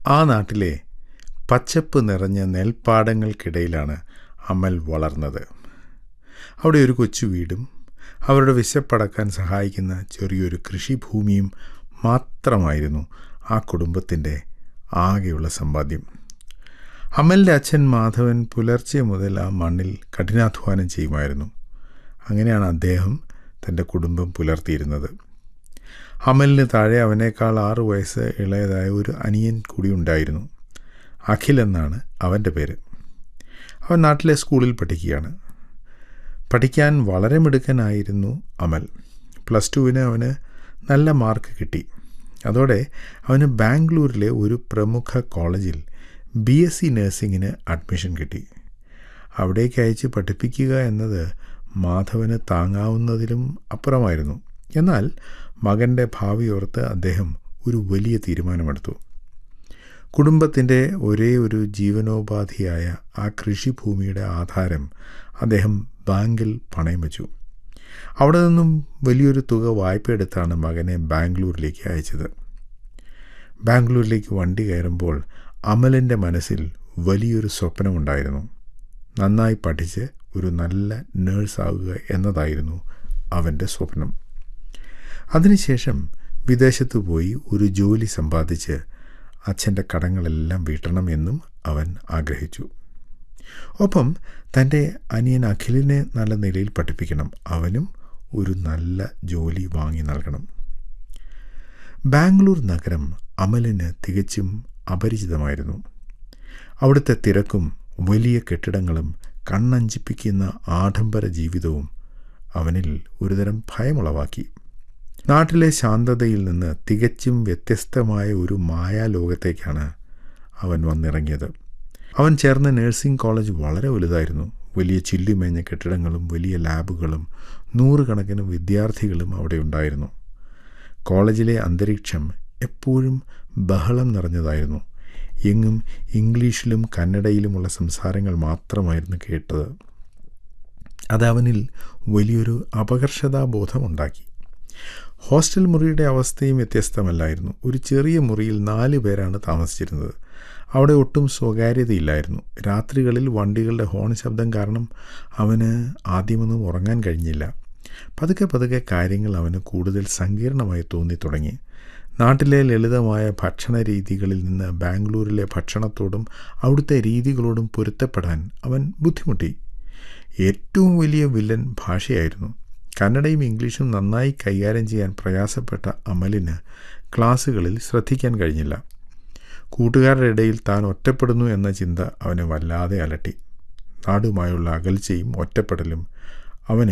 ആ നാട്ടിലെ പച്ചപ്പ് നിറഞ്ഞ നെൽപ്പാടങ്ങൾക്കിടയിലാണ് അമൽ വളർന്നത് അവിടെ ഒരു കൊച്ചു വീടും അവരുടെ വിശപ്പടക്കാൻ സഹായിക്കുന്ന ചെറിയൊരു കൃഷിഭൂമിയും മാത്രമായിരുന്നു ആ കുടുംബത്തിൻ്റെ ആകെയുള്ള സമ്പാദ്യം അമലിൻ്റെ അച്ഛൻ മാധവൻ പുലർച്ചെ മുതൽ ആ മണ്ണിൽ കഠിനാധ്വാനം ചെയ്യുമായിരുന്നു അങ്ങനെയാണ് അദ്ദേഹം തൻ്റെ കുടുംബം പുലർത്തിയിരുന്നത് അമലിന് താഴെ അവനേക്കാൾ ആറു വയസ്സ് ഇളയതായ ഒരു അനിയൻ കൂടി ഉണ്ടായിരുന്നു അഖിൽ എന്നാണ് അവൻ്റെ പേര് അവൻ നാട്ടിലെ സ്കൂളിൽ പഠിക്കുകയാണ് പഠിക്കാൻ വളരെ മിടുക്കനായിരുന്നു അമൽ പ്ലസ് ടുവിന് അവന് നല്ല മാർക്ക് കിട്ടി അതോടെ അവന് ബാംഗ്ലൂരിലെ ഒരു പ്രമുഖ കോളേജിൽ ബി എസ് സി നഴ്സിങ്ങിന് അഡ്മിഷൻ കിട്ടി അവിടേക്ക് അയച്ച് പഠിപ്പിക്കുക എന്നത് മാധവന് താങ്ങാവുന്നതിലും അപ്പുറമായിരുന്നു എന്നാൽ മകൻ്റെ ഭാവി ഓർത്ത് അദ്ദേഹം ഒരു വലിയ തീരുമാനമെടുത്തു കുടുംബത്തിൻ്റെ ഒരേ ഒരു ജീവനോപാധിയായ ആ കൃഷിഭൂമിയുടെ ആധാരം അദ്ദേഹം ബാങ്കിൽ പണയം വെച്ചു അവിടെ നിന്നും വലിയൊരു തുക വായ്പയെടുത്താണ് മകനെ ബാംഗ്ലൂരിലേക്ക് അയച്ചത് ബാംഗ്ലൂരിലേക്ക് വണ്ടി കയറുമ്പോൾ അമലിൻ്റെ മനസ്സിൽ വലിയൊരു സ്വപ്നമുണ്ടായിരുന്നു നന്നായി പഠിച്ച് ഒരു നല്ല നേഴ്സാവുക എന്നതായിരുന്നു അവൻ്റെ സ്വപ്നം അതിനുശേഷം വിദേശത്ത് പോയി ഒരു ജോലി സമ്പാദിച്ച് അച്ഛൻ്റെ കടങ്ങളെല്ലാം വീട്ടണമെന്നും അവൻ ആഗ്രഹിച്ചു ഒപ്പം തൻ്റെ അനിയൻ അഖിലിനെ നല്ല നിലയിൽ പഠിപ്പിക്കണം അവനും ഒരു നല്ല ജോലി വാങ്ങി നൽകണം ബാംഗ്ലൂർ നഗരം അമലിന് തികച്ചും അപരിചിതമായിരുന്നു അവിടുത്തെ തിരക്കും വലിയ കെട്ടിടങ്ങളും കണ്ണഞ്ചിപ്പിക്കുന്ന ആഡംബര ജീവിതവും അവനിൽ ഒരുതരം ഭയമുളവാക്കി നാട്ടിലെ ശാന്തതയിൽ നിന്ന് തികച്ചും വ്യത്യസ്തമായ ഒരു മായാലോകത്തേക്കാണ് അവൻ വന്നിറങ്ങിയത് അവൻ ചേർന്ന നഴ്സിംഗ് കോളേജ് വളരെ വലുതായിരുന്നു വലിയ ചില്ലുമേഞ്ഞ കെട്ടിടങ്ങളും വലിയ ലാബുകളും നൂറുകണക്കിന് വിദ്യാർത്ഥികളും അവിടെ ഉണ്ടായിരുന്നു കോളേജിലെ അന്തരീക്ഷം എപ്പോഴും ബഹളം നിറഞ്ഞതായിരുന്നു എങ്ങും ഇംഗ്ലീഷിലും കന്നഡയിലുമുള്ള സംസാരങ്ങൾ മാത്രമായിരുന്നു കേട്ടത് അത് അവനിൽ വലിയൊരു അപകർഷതാബോധമുണ്ടാക്കി ഹോസ്റ്റൽ മുറിയുടെ അവസ്ഥയും വ്യത്യസ്തമല്ലായിരുന്നു ഒരു ചെറിയ മുറിയിൽ നാല് പേരാണ് താമസിച്ചിരുന്നത് അവിടെ ഒട്ടും സ്വകാര്യതയില്ലായിരുന്നു രാത്രികളിൽ വണ്ടികളുടെ ഹോൺ ശബ്ദം കാരണം അവന് ആദ്യമൊന്നും ഉറങ്ങാൻ കഴിഞ്ഞില്ല പതുക്കെ പതുക്കെ കാര്യങ്ങൾ അവന് കൂടുതൽ സങ്കീർണമായി തോന്നി തുടങ്ങി നാട്ടിലെ ലളിതമായ ഭക്ഷണ രീതികളിൽ നിന്ന് ബാംഗ്ലൂരിലെ ഭക്ഷണത്തോടും അവിടുത്തെ രീതികളോടും പൊരുത്തപ്പെടാൻ അവൻ ബുദ്ധിമുട്ടി ഏറ്റവും വലിയ വില്ലൻ ഭാഷയായിരുന്നു കന്നഡയും ഇംഗ്ലീഷും നന്നായി കൈകാര്യം ചെയ്യാൻ പ്രയാസപ്പെട്ട അമലിന് ക്ലാസ്സുകളിൽ ശ്രദ്ധിക്കാൻ കഴിഞ്ഞില്ല കൂട്ടുകാരുടെ ഇടയിൽ താൻ ഒറ്റപ്പെടുന്നു എന്ന ചിന്ത അവനെ വല്ലാതെ അലട്ടി നാടുമായുള്ള അകൽച്ചയും ഒറ്റപ്പെടലും അവനെ